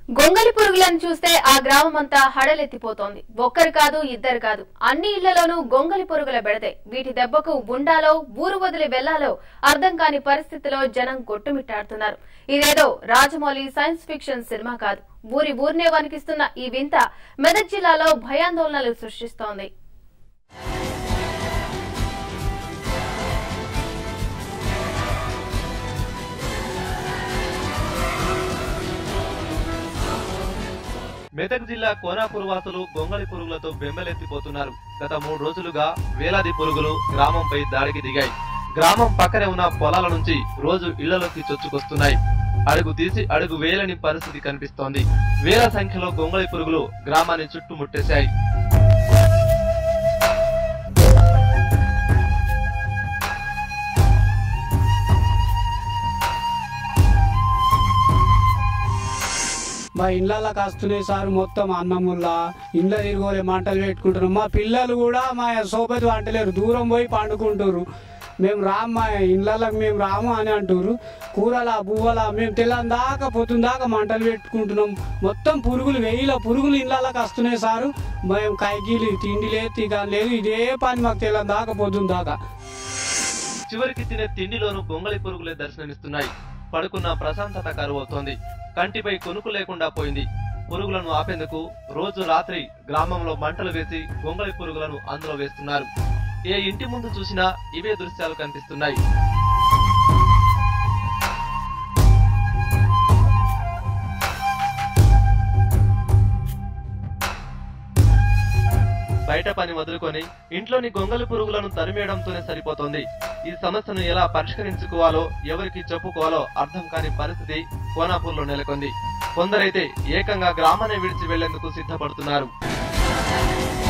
గొంగలి పురుగులను చూస్తే ఆ గ్రామం అంతా హడలెత్తిపోతోంది ఒక్కరు కాదు ఇద్దరు కాదు అన్ని ఇళ్లలోనూ గొంగలి పురుగుల బెడదే వీటి దెబ్బకు ఉండాలో ఊరు వదిలి వెళ్లాలో అర్థం కాని పరిస్థితిలో జనం కొట్టుమిట్టాడుతున్నారు ఇదేదో రాజమౌళి సైన్స్ ఫిక్షన్ సినిమా కాదు ఊరి ఊరినే వణికిస్తున్న ఈ వింత మెదక్ జిల్లాలో భయాందోళనలు సృష్టిస్తోంది మెదక్ జిల్లా కోనాపూర్ వాసులు గొంగళి పురుగులతో బెంబలెత్తిపోతున్నారు గత మూడు రోజులుగా వేలాది పురుగులు గ్రామంపై దాడికి దిగాయి గ్రామం పక్కనే ఉన్న పొలాల నుంచి రోజు ఇళ్లలోకి చొచ్చుకొస్తున్నాయి అడుగు తీసి అడుగు వేలని పరిస్థితి కనిపిస్తోంది వేల సంఖ్యలో గొంగళి పురుగులు గ్రామాన్ని చుట్టుముట్టేశాయి మా ఇళ్ళకి వస్తున్నాయి సార్ మొత్తం అన్నముల్లా ఇండ్ల తిరుగులే మంటలు పెట్టుకుంటున్నాం మా పిల్లలు కూడా మా సోపతి వంటలేరు దూరం పోయి పండుకుంటారు మేము రాము మా ఇళ్ళకి మేము రాము అని అంటారు కూరలా బువ్వలా మేము తెల్లని దాకా పొద్దున్న దాకా మంటలు పెట్టుకుంటున్నాం మొత్తం పురుగులు వెయ్యిల పురుగులు ఇళ్ళకి వస్తున్నాయి సారు మేము కైకీలు తిండి లేదు తిగా లేదు ఇదే పని మాకు తెల్లని దాకా పొద్దున్న దాకా చివరికి తినే తిండిలోనూ గొంగళి పురుగులే దర్శనమిస్తున్నాయి పడుకున్న ప్రశాంతత కరువవుతోంది కంటిపై కొనుకు లేకుండా పోయింది పురుగులను ఆపేందుకు రోజు రాత్రి గ్రామంలో మంటలు వేసి గొంగళి పురుగులను అందులో వేస్తున్నారు ఏ ఇంటి ముందు చూసినా ఇవే దృశ్యాలు కనిపిస్తున్నాయి బయట పని వదులుకొని ఇంట్లోని గొంగలి పురుగులను తరిమేయడంతోనే సరిపోతోంది ఈ సమస్యను ఎలా పరిష్కరించుకోవాలో ఎవరికి చెప్పుకోవాలో అర్థం కాని పరిస్థితి కోనాపూర్లో నెలకొంది కొందరైతే ఏకంగా గ్రామాన్ని విడిచి వెళ్లేందుకు సిద్ధపడుతున్నారు